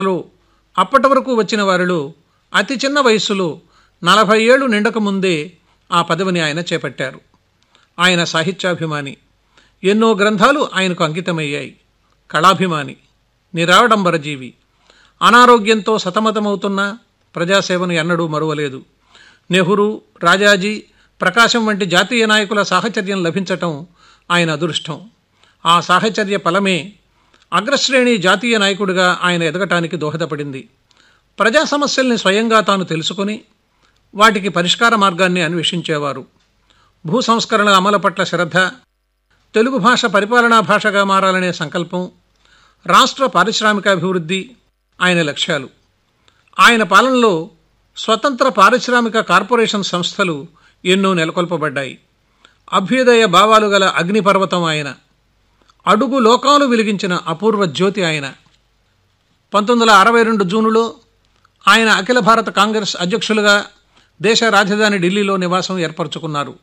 లో అప్పటి వరకు వచ్చిన వారిలో అతి చిన్న వయస్సులో నలభై ఏళ్ళు నిండక ముందే ఆ పదవిని ఆయన చేపట్టారు ఆయన సాహిత్యాభిమాని ఎన్నో గ్రంథాలు ఆయనకు అంకితమయ్యాయి కళాభిమాని నిరాడంబరజీవి అనారోగ్యంతో సతమతమవుతున్న ప్రజాసేవను ఎన్నడూ మరువలేదు నెహ్రూ రాజాజీ ప్రకాశం వంటి జాతీయ నాయకుల సాహచర్యం లభించటం ఆయన అదృష్టం ఆ సాహచర్య ఫలమే అగ్రశ్రేణి జాతీయ నాయకుడిగా ఆయన ఎదగటానికి దోహదపడింది ప్రజా సమస్యల్ని స్వయంగా తాను తెలుసుకొని వాటికి పరిష్కార మార్గాన్ని అన్వేషించేవారు భూ సంస్కరణల అమలు పట్ల శ్రద్ధ తెలుగు భాష పరిపాలనా భాషగా మారాలనే సంకల్పం రాష్ట్ర పారిశ్రామికాభివృద్ధి ఆయన లక్ష్యాలు ఆయన పాలనలో స్వతంత్ర పారిశ్రామిక కార్పొరేషన్ సంస్థలు ఎన్నో నెలకొల్పబడ్డాయి అభ్యుదయ భావాలు గల అగ్నిపర్వతం ఆయన అడుగు లోకాలు వెలిగించిన అపూర్వ జ్యోతి ఆయన పంతొమ్మిది వందల అరవై రెండు జూనులో ఆయన అఖిల భారత కాంగ్రెస్ అధ్యక్షులుగా దేశ రాజధాని ఢిల్లీలో నివాసం ఏర్పరచుకున్నారు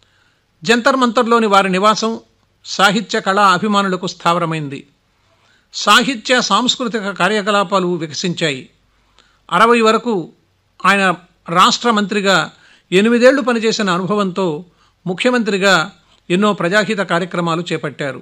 జంతర్ మంతర్లోని వారి నివాసం సాహిత్య కళా అభిమానులకు స్థావరమైంది సాహిత్య సాంస్కృతిక కార్యకలాపాలు వికసించాయి అరవై వరకు ఆయన రాష్ట్ర మంత్రిగా ఎనిమిదేళ్లు పనిచేసిన అనుభవంతో ముఖ్యమంత్రిగా ఎన్నో ప్రజాహిత కార్యక్రమాలు చేపట్టారు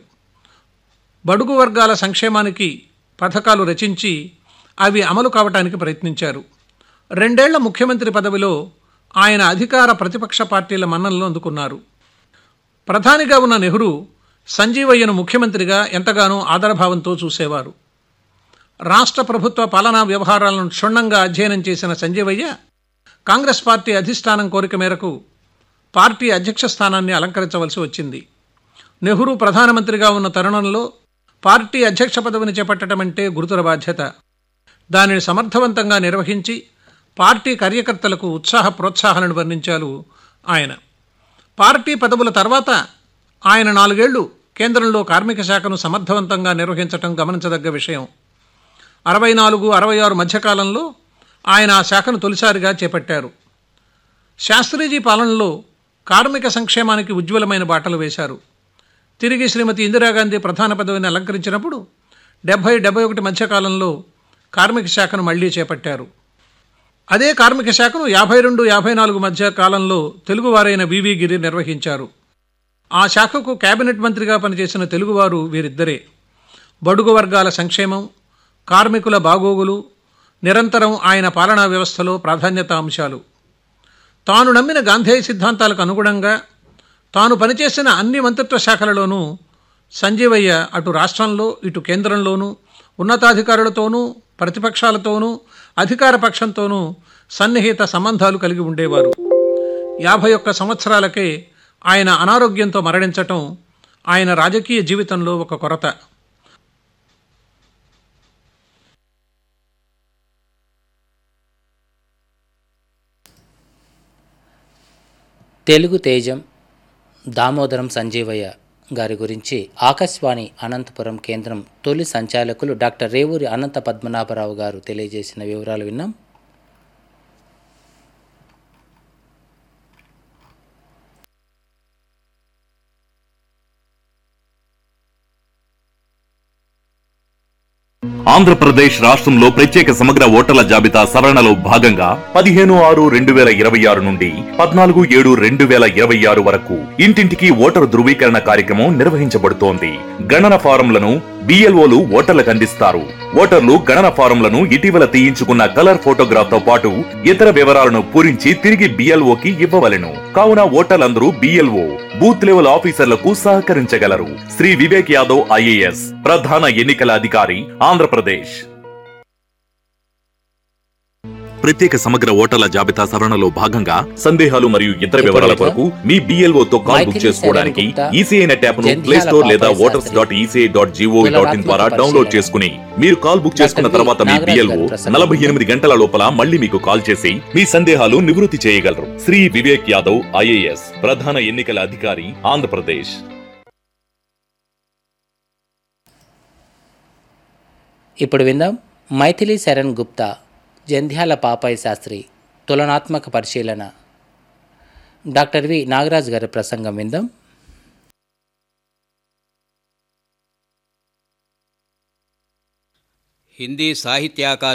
బడుగు వర్గాల సంక్షేమానికి పథకాలు రచించి అవి అమలు కావటానికి ప్రయత్నించారు రెండేళ్ల ముఖ్యమంత్రి పదవిలో ఆయన అధికార ప్రతిపక్ష పార్టీల మన్ననలు అందుకున్నారు ప్రధానిగా ఉన్న నెహ్రూ సంజీవయ్యను ముఖ్యమంత్రిగా ఎంతగానో ఆదరభావంతో చూసేవారు రాష్ట్ర ప్రభుత్వ పాలనా వ్యవహారాలను క్షుణ్ణంగా అధ్యయనం చేసిన సంజీవయ్య కాంగ్రెస్ పార్టీ అధిష్టానం కోరిక మేరకు పార్టీ అధ్యక్ష స్థానాన్ని అలంకరించవలసి వచ్చింది నెహ్రూ ప్రధానమంత్రిగా ఉన్న తరుణంలో పార్టీ అధ్యక్ష పదవిని చేపట్టడం అంటే గురుతర బాధ్యత దానిని సమర్థవంతంగా నిర్వహించి పార్టీ కార్యకర్తలకు ఉత్సాహ ప్రోత్సాహాలను వర్ణించారు ఆయన పార్టీ పదవుల తర్వాత ఆయన నాలుగేళ్లు కేంద్రంలో కార్మిక శాఖను సమర్థవంతంగా నిర్వహించటం గమనించదగ్గ విషయం అరవై నాలుగు అరవై ఆరు మధ్యకాలంలో ఆయన ఆ శాఖను తొలిసారిగా చేపట్టారు శాస్త్రీజీ పాలనలో కార్మిక సంక్షేమానికి ఉజ్వలమైన బాటలు వేశారు తిరిగి శ్రీమతి ఇందిరాగాంధీ ప్రధాన పదవిని అలంకరించినప్పుడు డెబ్భై డెబ్బై ఒకటి మధ్యకాలంలో కార్మిక శాఖను మళ్లీ చేపట్టారు అదే కార్మిక శాఖను యాభై రెండు యాభై నాలుగు మధ్య కాలంలో తెలుగువారైన వివి గిరి నిర్వహించారు ఆ శాఖకు కేబినెట్ మంత్రిగా పనిచేసిన తెలుగువారు వీరిద్దరే బడుగు వర్గాల సంక్షేమం కార్మికుల బాగోగులు నిరంతరం ఆయన పాలనా వ్యవస్థలో ప్రాధాన్యత అంశాలు తాను నమ్మిన గాంధేయ సిద్ధాంతాలకు అనుగుణంగా తాను పనిచేసిన అన్ని మంత్రిత్వ శాఖలలోనూ సంజీవయ్య అటు రాష్ట్రంలో ఇటు కేంద్రంలోనూ ఉన్నతాధికారులతోనూ ప్రతిపక్షాలతోనూ అధికార పక్షంతోనూ సన్నిహిత సంబంధాలు కలిగి ఉండేవారు యాభై ఒక్క సంవత్సరాలకే ఆయన అనారోగ్యంతో మరణించటం ఆయన రాజకీయ జీవితంలో ఒక కొరత తెలుగు తేజం దామోదరం సంజీవయ్య గారి గురించి ఆకాశవాణి అనంతపురం కేంద్రం తొలి సంచాలకులు డాక్టర్ రేవూరి అనంత పద్మనాభరావు గారు తెలియజేసిన వివరాలు విన్నాం ఆంధ్రప్రదేశ్ రాష్ట్రంలో ప్రత్యేక సమగ్ర ఓటర్ల జాబితా సవరణలో భాగంగా పదిహేను ఆరు రెండు వేల ఇరవై ఆరు నుండి పద్నాలుగు ఏడు రెండు వేల ఇరవై ఆరు వరకు ఇంటింటికి ఓటరు ధృవీకరణ కార్యక్రమం నిర్వహించబడుతోంది గణన ఫారంలను బిఎల్ఓలు ఓటర్లకు అందిస్తారు ఓటర్లు గణన ఫారంలను ఇటీవల తీయించుకున్న కలర్ ఫోటోగ్రాఫ్ తో పాటు ఇతర వివరాలను పూరించి తిరిగి బిఎల్ఓకి ఇవ్వవలెను కావున ఓటర్లందరూ బిఎల్ఓ బూత్ లెవెల్ ఆఫీసర్లకు సహకరించగలరు శ్రీ వివేక్ యాదవ్ ఐఏఎస్ ప్రధాన ఎన్నికల అధికారి ఆంధ్రప్రదేశ్ ప్రత్యేక సమగ్ర ఓటర్ల జాబితా సవరణలో భాగంగా సందేహాలు మరియు ఇతర వివరాల కొరకు మీ బిఎల్ఓ తో కాల్ బుక్ చేసుకోవడానికి ఈసీఐ నెట్ యాప్ ను ప్లే స్టోర్ లేదా voters dot ECI dot GOV dot in ద్వారా డౌన్లోడ్ చేసుకుని మీరు కాల్ బుక్ చేసుకున్న తర్వాత మీ బిఎల్ఓ నలభై ఎనిమిది గంటల లోపల మళ్ళీ మీకు కాల్ చేసి మీ సందేహాలు నివృత్తి చేయగలరు శ్రీ వివేక్ యాదవ్ ఐఏఎస్ ప్రధాన ఎన్నికల అధికారి ఆంధ్రప్రదేశ్ ఇప్పుడు విందాం మైథిలి శరణ్ గుప్తా జంధ్యాల పాపాయి శాస్త్రి తులనాత్మక పరిశీలన డాక్టర్ వి నాగరాజు గారి ప్రసంగం విందాం హిందీ సాహిత్యాకాశ